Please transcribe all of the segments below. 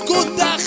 فيجو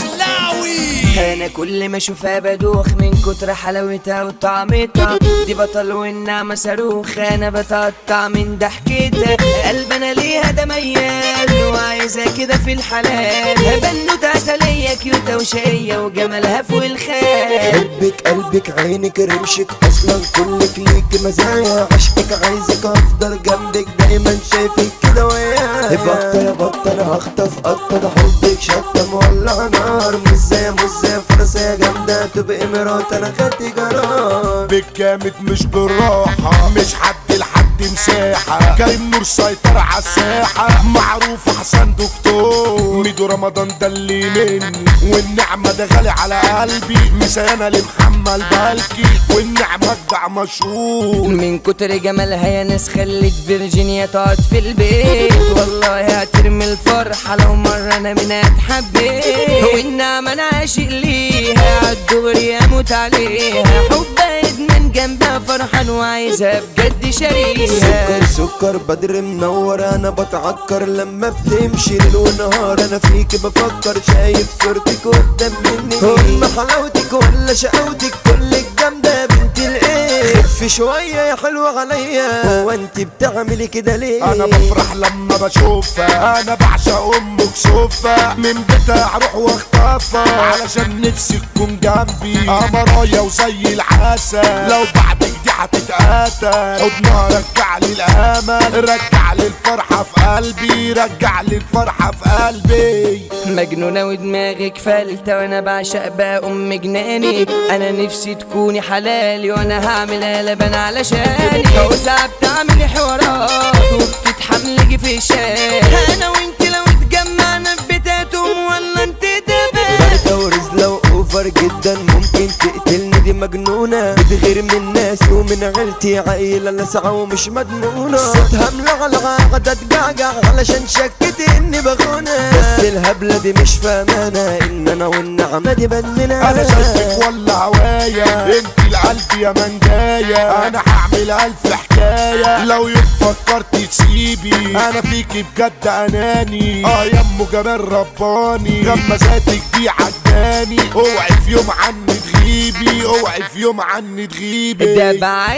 الدخلاوي انا كل ما اشوفها بدوخ من كتر حلاوتها وطعمتها دي بطل والنعمة صاروخ انا بتقطع من ضحكتها قلب انا ليها ده ميال وعايزة كده في الحلال بنوتة عسلية كيوتة وشقية وجمالها فوق الخيال قلبك قلبك عينك رمشك اصلا كلك ليك مزايا عشقك عايزك افضل جنبك دايما شايفك كده ويايا بطل يا بطل هخطف قطة حبك شطة مولع نار مش زي مش زي فرصة جامدة تبقى مرات انا خدت قرار بالجامد مش بالراحة مش حد لحد مساحة كريم نور سيطر على الساحة معروف حسن دكتور ميدو رمضان ده اللي مني والنعمة ده غالي على قلبي مسيانة لمحمد بالكي والنعمة جدع مشهور من كتر جمالها يا ناس خلت فيرجينيا تقعد في البيت والله هترمي الفرحة لو مرة انا منها اتحبيت والنعمة انا عاشق ليها عالدغري اموت عليها حبها ادمان جنبها فرحان وعايزها بجد شاريها سكر سكر بدر منور انا بتعكر لما بتمشي ليل ونهار انا فيك بفكر شايف صورتك قدام مني هم حلاوتك ولا شقاوتك كلك جامده يا بنت الايه خفي شويه يا حلوه عليا هو انت بتعملي كده ليه انا بفرح لما بشوفها انا بعشق امك صوفة من بيتها اروح واخطفها علشان نفسي تكون جنبي قمرايا وزي العسل لو بعدك دي هتتقاتل حضنها رجع لي الامل رجع لي الفرحة في قلبي رجع لي الفرحة في قلبي مجنونة ودماغك فلتة وانا بعشق بقى ام جناني انا نفسي تكوني حلالي وانا هعمل لبن علشاني وساعة بتعملي حوارات وبتتحملي في شاي انا وانت لو اتجمعنا في بيتاتهم ولا انت دبل باردة ورزلة وأوفر جدا ممكن تقتلني دي مجنونة بتغير من الناس ومن عيلتي عيلة لسعة ومش مجنونة صوتها ملعلعة قاعدة تجعجع علشان شكت إني بخونة بس الهبلة دي مش فاهمانة إن أنا والنعمة دي بدمنة انا شايفك ولا هوايا انت القلب يا منجايا انا هعمل الف حكاية لو يوم فكرت تسيبي انا فيكي بجد اناني اه يمو جمال رباني غمزاتك دي عجباني اوعي في يوم عني تغيبي اوعي في يوم عني تغيبي ده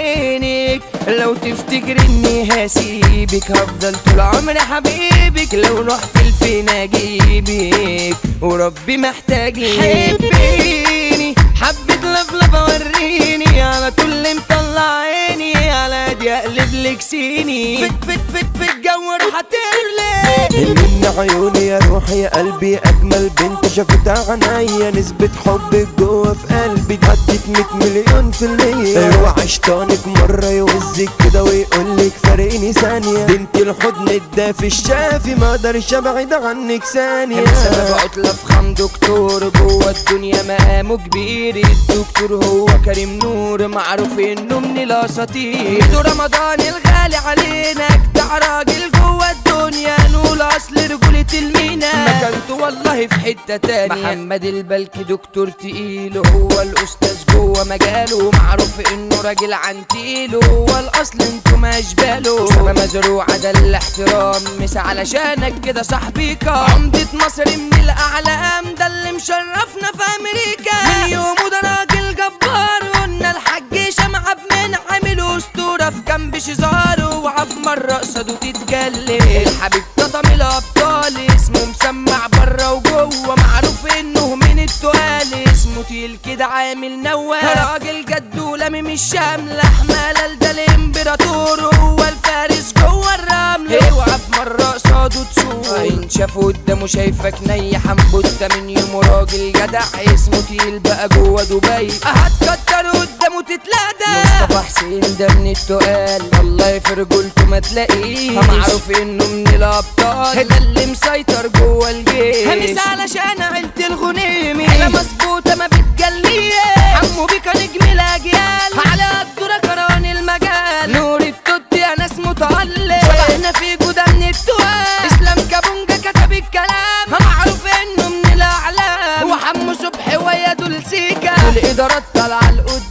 بعينك لو تفتكر اني هسيبك هفضل طول عمري حبيبك لو رحت لفين اجيبك وربي محتاج حبيني حبة لفلفة وريني على طول مطلع عيني على دي اقلب لك سيني فت فت فت فت جو روح ترلي من عيوني يا روحي يا قلبي اجمل بنت شافتها عنيا نسبة حبك جوه في قلبي عدت 100 مليون في المية وعشتانك مرة يوزك كده ويقولك فارقني ثانية بنت الحضن الدافي الشافي ما اقدرش ابعد عنك ثانية سبب عطلة في خم دكتور جوه الدنيا مقامه كبير الدكتور هو كريم نور معروف انه من الاساطير ميدو رمضان الغالي علينا اجدع راجل جوه الدنيا نقول اصل رجولة المينا مكانته والله في حتة تانية محمد البلكي دكتور تقيل هو الاستاذ جوه مجاله معروف انه راجل عن تقيله هو الاصل انتوا ما اشباله اسامة مزروعة ده الاحترام مس علشانك كده صاحبي كام عمدة مصر من الاعلام ده اللي مشرفنا في امريكا من يومه ده راجل جبار قلنا الحاج شمعة بمن عامل اسطورة في جنب شزاره وعف مرة قصده تتكلم الحبيب تطم الابطال اسمه مسمع بره وجوه معروف انه من التقال اسمه تقيل كده عامل نواف راجل جد ولامم الشمل احمال ده الامبراطور هو الفارس جوه الرمل اوعى في مرة قصاده تسوق ان شاف قدامه شايفك ني حنبوتة من يومه راجل جدع اسمه تقيل بقى جوه دبي هتكتر قدامه تتلادى مصطفى حسين ده من التقال والله في رجولته ما تلاقيه معروف انه من الابطال ده اللي مسيطر جوه الجيش همس علشان عيلة الغنيمي حيلة مظبوطة ما بتجليه حمو بيكا نجم الاجيال على الدورة كران المجال نور التوت يا ناس متعلق شبهنا في جودة من التوال اسلام كابونجا كتب الكلام معروف انه من الاعلام وحمو صبحي ويا دول سيكا والادارات طالعة لقدام